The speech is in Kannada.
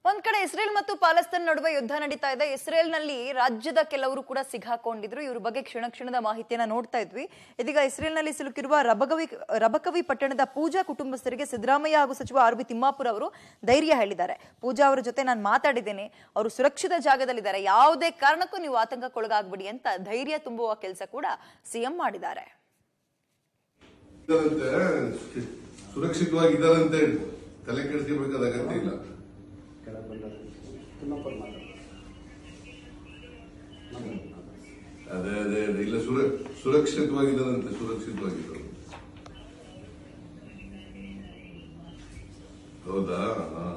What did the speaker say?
ಒಂದ್ ಕಡೆ ಇಸ್ರೇಲ್ ಮತ್ತು ಪಾಲಸ್ತೀನ್ ನಡುವೆ ಯುದ್ಧ ನಡೀತಾ ಇದೆ ಇಸ್ರೇಲ್ನಲ್ಲಿ ರಾಜ್ಯದ ಕೆಲವರು ಕೂಡ ಸಿಗಾಕೊಂಡಿದ್ರು ಇವ್ರ ಬಗ್ಗೆ ಕ್ಷಣ ಕ್ಷಣದ ಮಾಹಿತಿಯನ್ನ ನೋಡ್ತಾ ಇದ್ವಿ ಇದೀಗ ಇಸ್ರೇಲ್ನಲ್ಲಿ ಸಿಲುಕಿರುವ ರಬಗವಿ ರಬಕವಿ ಪಟ್ಟಣದ ಪೂಜಾ ಕುಟುಂಬಸ್ಥರಿಗೆ ಸಿದ್ದರಾಮಯ್ಯ ಹಾಗೂ ಸಚಿವ ಆರ್ ಬಿ ತಿಮ್ಮಾಪುರ ಅವರು ಧೈರ್ಯ ಹೇಳಿದ್ದಾರೆ ಪೂಜಾ ಅವರ ಜೊತೆ ನಾನು ಮಾತಾಡಿದ್ದೇನೆ ಅವರು ಸುರಕ್ಷಿತ ಜಾಗದಲ್ಲಿದ್ದಾರೆ ಯಾವುದೇ ಕಾರಣಕ್ಕೂ ನೀವು ಆತಂಕಕ್ಕೊಳಗಾಗ್ಬಿಡಿ ಅಂತ ಧೈರ್ಯ ತುಂಬುವ ಕೆಲಸ ಕೂಡ ಸಿಎಂ ಮಾಡಿದ್ದಾರೆ ಇದ್ದಾರಂತೆ ಸುರಕ್ಷಿತವಾಗಿದ್ದಾರಂತೆ ತಲೆ ಕೆಡಿಸ್ಕೋಬೇಕಾದ ಅಗತ್ಯ ಇಲ್ಲ ಕೆಳಗೆ ಬಂದವರು ತಿಮ್ಮಪ್ಪರು ಮಾತಾಡ್ತಾರೆ ಅದೇ ಅದೇ ಅದೇ ಇಲ್ಲ ಸುರ ಸುರಕ್ಷಿತವಾಗಿದ್ದಾರಂತೆ ಸುರಕ್ಷಿತವಾಗಿದ್ದಾರೆ ಹೌದಾ ಹಾ